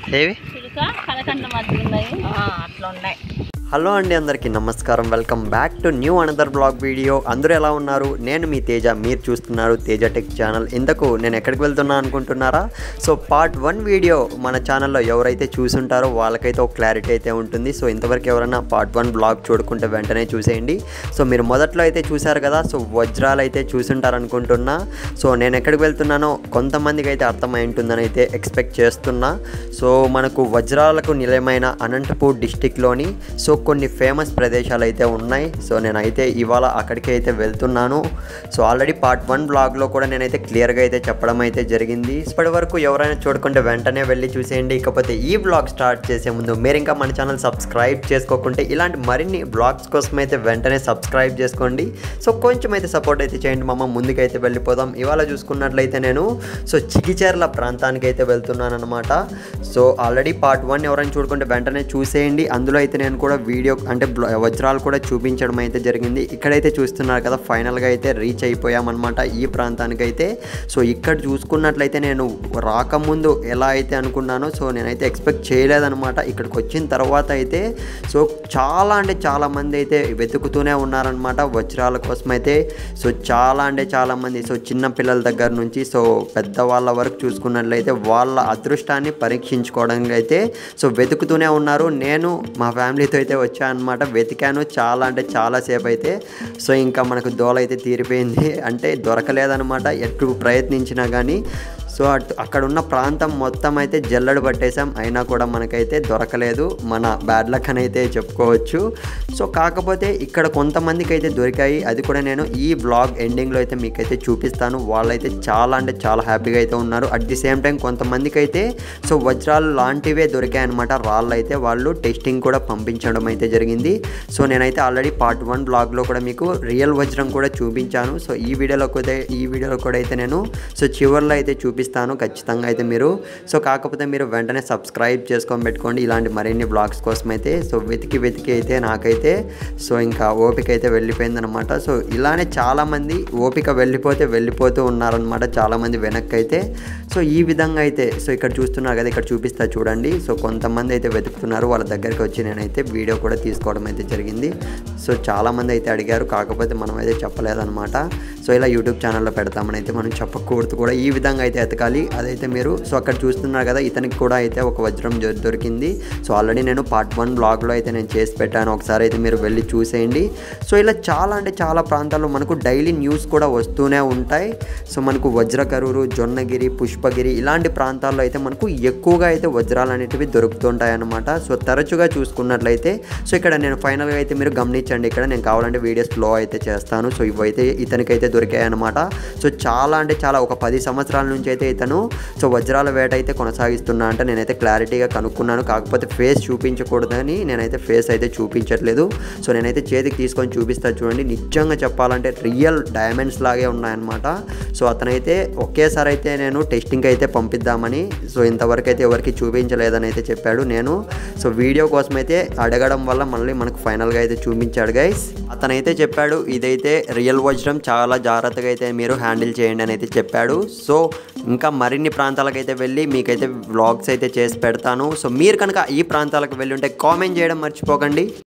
ఏవి చిలుక కలకండ మధ్య ఉన్నాయి అట్లా ఉన్నాయి హలో అండి అందరికీ నమస్కారం welcome back to new another blog video అందరూ ఎలా ఉన్నారు నేను మీ తేజ మీరు చూస్తున్నారు తేజ టెక్ ఛానల్ ఇంతకు నేను ఎక్కడికి వెళ్తున్నా అనుకుంటున్నారా సో పార్ట్ వన్ వీడియో మన ఛానల్లో ఎవరైతే చూసుంటారో వాళ్ళకైతే ఒక క్లారిటీ అయితే ఉంటుంది సో ఇంతవరకు ఎవరైనా పార్ట్ వన్ బ్లాగ్ చూడకుంటే వెంటనే చూసేయండి సో మీరు మొదట్లో అయితే చూశారు కదా సో వజ్రాలు అయితే చూసుంటారు అనుకుంటున్నా సో నేను ఎక్కడికి వెళ్తున్నానో కొంతమందికి అయితే అర్థమై ఉంటుందని అయితే ఎక్స్పెక్ట్ చేస్తున్నా సో మనకు వజ్రాలకు నిలయమైన అనంతపూర్ డిస్టిక్లోని సో కొన్ని ఫేమస్ ప్రదేశాలు అయితే ఉన్నాయి సో నేనైతే ఇవాళ అక్కడికి అయితే వెళ్తున్నాను సో ఆల్రెడీ పార్ట్ వన్ బ్లాగ్లో కూడా నేనైతే క్లియర్గా అయితే చెప్పడం అయితే జరిగింది ఇప్పటి వరకు ఎవరైనా చూడకుంటే వెంటనే వెళ్ళి చూసేయండి ఇకపోతే ఈ బ్లాగ్ స్టార్ట్ చేసే ముందు మీరు ఇంకా మన ఛానల్ సబ్స్క్రైబ్ చేసుకోకుంటే ఇలాంటి మరిన్ని బ్లాగ్స్ కోసం అయితే వెంటనే సబ్స్క్రైబ్ చేసుకోండి సో కొంచెం అయితే సపోర్ట్ అయితే చేయండి మామ ముందుకైతే వెళ్ళిపోదాం ఇవాళ చూసుకున్నట్లయితే నేను సో చిగిచెర్ల ప్రాంతానికి అయితే వెళ్తున్నాను అనమాట సో ఆల్రెడీ పార్ట్ వన్ ఎవరైనా చూడకుంటే వెంటనే చూసేయండి అందులో అయితే నేను కూడా వీడియో అంటే బ్ల- వజ్రాలు కూడా చూపించడం అయితే జరిగింది ఇక్కడైతే చూస్తున్నారు కదా ఫైనల్గా అయితే రీచ్ అయిపోయామన్నమాట ఈ ప్రాంతానికి అయితే సో ఇక్కడ చూసుకున్నట్లయితే నేను రాకముందు ఎలా అయితే అనుకున్నానో సో నేనైతే ఎక్స్పెక్ట్ చేయలేదన్నమాట ఇక్కడికి వచ్చిన తర్వాత అయితే సో చాలా అంటే చాలా మంది అయితే వెతుకుతూనే ఉన్నారనమాట వజ్రాల కోసం అయితే సో చాలా అంటే చాలా మంది సో చిన్న పిల్లల దగ్గర నుంచి సో పెద్దవాళ్ళ వరకు చూసుకున్నట్లయితే వాళ్ళ అదృష్టాన్ని పరీక్షించుకోవడానికి అయితే సో వెతుకుతూనే ఉన్నారు నేను మా ఫ్యామిలీతో అయితే వచ్చాను అనమాట వెతికాను చాలా అంటే చాలా సేపు అయితే సో ఇంకా మనకు దోల అయితే తీరిపోయింది అంటే దొరకలేదనమాట ఎటు ప్రయత్నించినా కానీ సో అటు అక్కడ ఉన్న ప్రాంతం మొత్తం అయితే జల్లెడ పట్టేశాం అయినా కూడా మనకైతే దొరకలేదు మన బ్యాడ్ లక్ అని అయితే చెప్పుకోవచ్చు సో కాకపోతే ఇక్కడ కొంతమందికి అయితే దొరికాయి అది కూడా నేను ఈ బ్లాగ్ ఎండింగ్లో అయితే మీకైతే చూపిస్తాను వాళ్ళైతే చాలా అంటే చాలా హ్యాపీగా అయితే ఉన్నారు అట్ ది సేమ్ టైం కొంతమందికి అయితే సో వజ్రాలు లాంటివే దొరికాయి అనమాట రాళ్ళు అయితే వాళ్ళు టెస్టింగ్ కూడా పంపించడం అయితే జరిగింది సో నేనైతే ఆల్రెడీ పార్ట్ వన్ బ్లాగ్లో కూడా మీకు రియల్ వజ్రం కూడా చూపించాను సో ఈ వీడియోలో కూడా ఈ వీడియోలో కూడా అయితే నేను సో చివరిలో అయితే చూపిస్తాను ఖచ్చితంగా అయితే మీరు సో కాకపోతే మీరు వెంటనే సబ్స్క్రైబ్ చేసుకొని పెట్టుకోండి ఇలాంటి మరిన్ని బ్లాగ్స్ కోసం అయితే సో వెతికి వెతికి అయితే నాకైతే సో ఇంకా ఓపిక అయితే వెళ్ళిపోయిందనమాట సో ఇలానే చాలామంది ఓపిక వెళ్ళిపోతే వెళ్ళిపోతూ ఉన్నారనమాట చాలామంది వెనక్కి అయితే సో ఈ విధంగా అయితే సో ఇక్కడ చూస్తున్నారు కదా ఇక్కడ చూపిస్తా చూడండి సో కొంతమంది అయితే వెతుకుతున్నారు వాళ్ళ దగ్గరికి వచ్చి నేనైతే వీడియో కూడా తీసుకోవడం అయితే జరిగింది సో చాలామంది అయితే అడిగారు కాకపోతే మనం అయితే చెప్పలేదన్నమాట సో ఇలా యూట్యూబ్ ఛానల్లో పెడతామని అయితే మనం చెప్పకూడదు కూడా ఈ విధంగా అయితే ఎతకాలి అదైతే మీరు సో అక్కడ చూస్తున్నారు కదా ఇతనికి కూడా అయితే ఒక వజ్రం దొ- దొరికింది సో ఆల్రెడీ నేను పార్ట్ వన్ బ్లాగ్లో అయితే నేను చేసి పెట్టాను ఒకసారి అయితే మీరు వెళ్ళి చూసేయండి సో ఇలా చాలా అంటే చాలా ప్రాంతాల్లో మనకు డైలీ న్యూస్ కూడా వస్తూనే ఉంటాయి సో మనకు వజ్రకరూరు జొన్నగిరి పుష్పగిరి ఇలాంటి ప్రాంతాల్లో అయితే మనకు ఎక్కువగా అయితే వజ్రాలు అనేటివి దొరుకుతుంటాయి అన్నమాట సో తరచుగా చూసుకున్నట్లయితే సో ఇక్కడ నేను ఫైనల్గా అయితే మీరు గమనించండి ఇక్కడ నేను కావాలంటే వీడియోస్ ఫ్లో అయితే చేస్తాను సో ఇవైతే ఇతనికైతే దొరికాయి అనమాట సో చాలా అంటే చాలా ఒక పది సంవత్సరాల నుంచి అయితే ఇతను సో వజ్రాల వేట అయితే కొనసాగిస్తున్నా అంటే నేనైతే క్లారిటీగా కనుక్కున్నాను కాకపోతే ఫేస్ చూపించకూడదని నేనైతే ఫేస్ అయితే చూపించట్లేదు సో నేనైతే చేతికి తీసుకొని చూపిస్తా చూడండి నిజంగా చెప్పాలంటే రియల్ డైమండ్స్ లాగే ఉన్నాయన్నమాట సో అతనైతే ఒకేసారి అయితే నేను టెస్టింగ్ అయితే పంపిద్దామని సో ఇంతవరకు అయితే ఎవరికి చూపించలేదని అయితే చెప్పాడు నేను సో వీడియో కోసం అయితే అడగడం వల్ల మళ్ళీ మనకు ఫైనల్గా అయితే చూపించాడు గైస్ అతనైతే చెప్పాడు ఇదైతే రియల్ వజ్రం చాలా జాగ్రత్తగా అయితే మీరు హ్యాండిల్ చేయండి అని అయితే చెప్పాడు సో ఇంకా మరిన్ని ప్రాంతాలకు అయితే వెళ్ళి మీకైతే వ్లాగ్స్ అయితే చేసి పెడతాను సో మీరు కనుక ఈ ప్రాంతాలకు వెళ్ళి ఉంటే కామెంట్ చేయడం మర్చిపోకండి